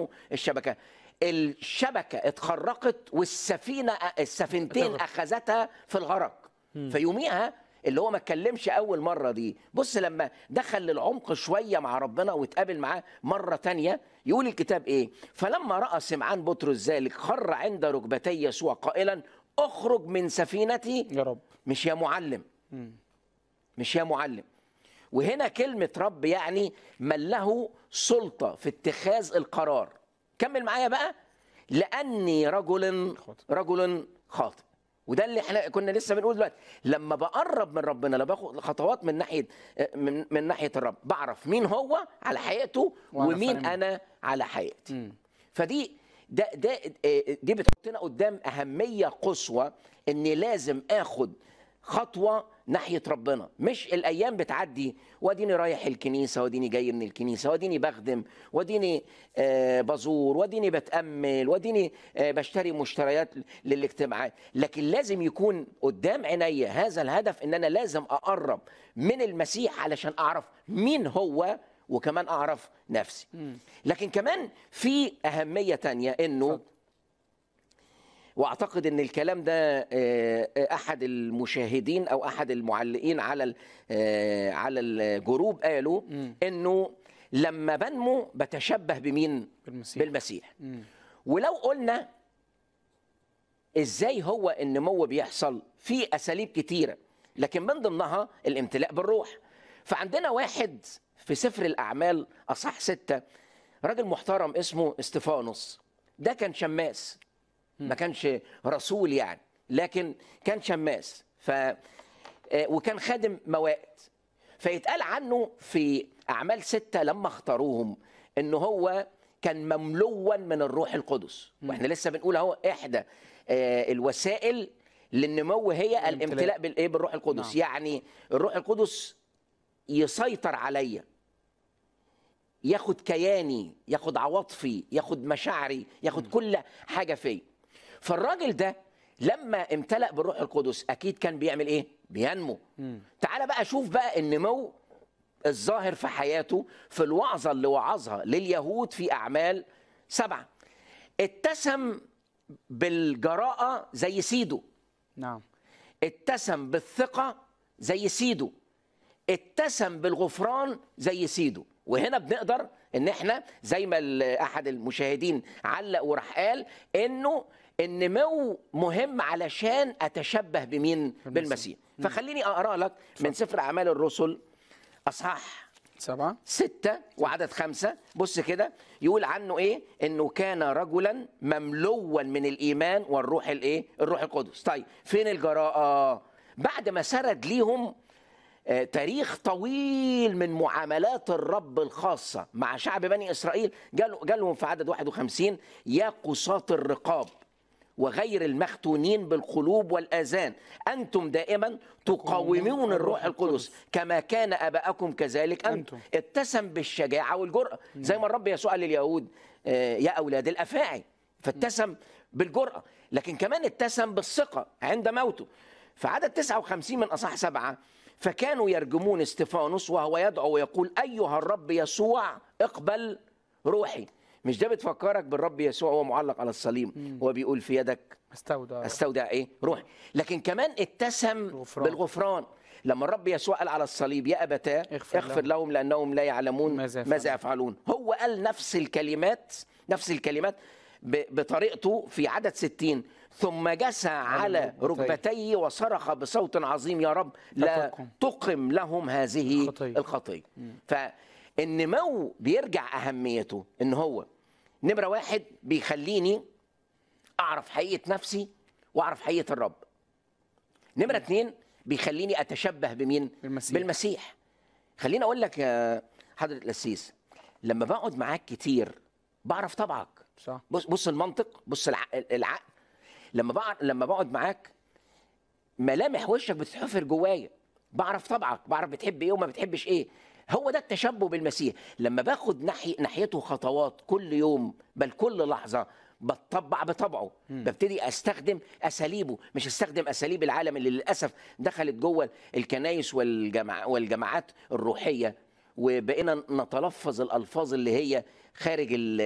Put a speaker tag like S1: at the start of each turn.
S1: يرموا الشبكه الشبكه اتخرقت والسفينه السفينتين
S2: اتغرق.
S1: اخذتها في الغرق فيوميها اللي هو ما اتكلمش اول مره دي بص لما دخل للعمق شويه مع ربنا واتقابل معاه مره تانية يقول الكتاب ايه فلما راى سمعان بطرس ذلك خر عند ركبتي يسوع قائلا اخرج من سفينتي
S2: يا رب
S1: مش يا معلم مش يا معلم وهنا كلمة رب يعني من له سلطة في اتخاذ القرار كمل معايا بقى لأني رجل
S2: خاطئ.
S1: رجل خاطئ وده اللي احنا كنا لسه بنقول دلوقتي لما بقرب من ربنا لما باخد خطوات من ناحيه من, من ناحيه الرب بعرف مين هو على حقيقته
S2: وأنا
S1: ومين
S2: فاهم.
S1: انا على حقيقتي
S2: مم.
S1: فدي ده ده آه، دي بتحطنا قدام اهميه قصوى ان لازم اخد خطوه ناحيه ربنا مش الايام بتعدي واديني رايح الكنيسه واديني جاي من الكنيسه واديني بخدم واديني آه بزور واديني بتامل واديني آه بشتري مشتريات للاجتماعات لكن لازم يكون قدام عينيا هذا الهدف ان انا لازم اقرب من المسيح علشان اعرف مين هو وكمان اعرف نفسي لكن كمان في اهميه تانية انه
S2: اتفضل.
S1: واعتقد ان الكلام ده آه، آه، احد المشاهدين او احد المعلقين على ال- آه، على الجروب قالوا انه لما بنمو بتشبه بمين
S2: بالمسيح
S1: بالمسيح
S2: مم.
S1: ولو قلنا ازاي هو النمو بيحصل في اساليب كتيره لكن من ضمنها الامتلاء بالروح فعندنا واحد في سفر الاعمال اصح ستة راجل محترم اسمه استفانوس ده كان شماس ما كانش رسول يعني لكن كان شماس ف آه، وكان خادم موائد فيتقال عنه في أعمال ستة لما اختاروهم إن هو كان مملوا من الروح القدس واحنا لسه بنقول اهو إحدى آه، الوسائل للنمو هي
S2: الامتلاء.
S1: الامتلاء بالإيه بالروح القدس
S2: نعم.
S1: يعني الروح القدس يسيطر عليا ياخد كياني ياخد عواطفي ياخد مشاعري ياخد كل حاجه فيا فالراجل ده لما امتلأ بالروح القدس اكيد كان بيعمل ايه بينمو تعال بقى شوف بقى النمو الظاهر في حياته في الوعظه اللي وعظها لليهود في اعمال سبعه اتسم بالجراءه زي سيده
S2: نعم
S1: اتسم بالثقة زي سيده اتسم بالغفران زي سيده وهنا بنقدر ان احنا زي ما ال- احد المشاهدين علق وراح قال انه النمو مهم علشان اتشبه بمين بالمسيح فخليني اقرا لك من سفر اعمال الرسل اصحاح
S2: سبعة
S1: ستة وعدد خمسة بص كده يقول عنه ايه انه كان رجلا مملوا من الايمان والروح الايه الروح القدس طيب فين الجراءة بعد ما سرد ليهم آه، تاريخ طويل من معاملات الرب الخاصة مع شعب بني إسرائيل قالوا قالهم في عدد 51 يا قصاة الرقاب وغير المختونين بالقلوب والآذان أنتم دائما تقاومون الروح القدس كما كان أباءكم كذلك أنتم
S2: أنتم.
S1: اتسم بالشجاعة والجرأة زي ما الرب يسوع قال لليهود آه، يا أولاد الأفاعي فاتسم بالجرأة لكن كمان اتسم بالثقة عند موته في عدد 59 من أصح سبعة فكانوا يرجمون استفانوس وهو يدعو ويقول أيها الرب يسوع اقبل روحي مش ده بتفكرك بالرب يسوع وهو معلق على الصليب هو بيقول في يدك
S2: استودع
S1: استودع ايه روحي لكن كمان اتسم
S2: الغفران.
S1: بالغفران لما الرب يسوع قال على الصليب يا ابتاه
S2: اغفر
S1: اغفر لهم لانهم لا يعلمون
S2: ماذا
S1: ماذا
S2: يفعلون.
S1: يفعلون هو قال نفس الكلمات نفس الكلمات ب- بطريقته في عدد ستين ثم جسى على
S2: ركبتيه.
S1: ركبتيه وصرخ بصوت عظيم يا رب لا
S2: تقم.
S1: تقم لهم هذه
S2: الخطية.
S1: الخطيه فالنمو بيرجع اهميته ان هو نمره واحد بيخليني اعرف حقيقه نفسي واعرف حقيقه الرب نمره اتنين بيخليني اتشبه بمين
S2: بالمسيح.
S1: بالمسيح خليني اقول لك يا حضره القسيس لما بقعد معاك كتير بعرف طبعك
S2: صح
S1: بص بص المنطق بص العقل, العقل. لما بقعد لما بقعد معاك ملامح وشك بتتحفر جوايا بعرف طبعك بعرف بتحب ايه وما بتحبش ايه هو ده التشبه بالمسيح لما باخد ناحية ناحيته خطوات كل يوم بل كل لحظة بتطبع بطبعه ببتدي استخدم اساليبه مش استخدم اساليب العالم اللي للاسف دخلت جوه الكنايس والجماع والجماعات الروحيه وبقينا نتلفظ الالفاظ اللي هي خارج ال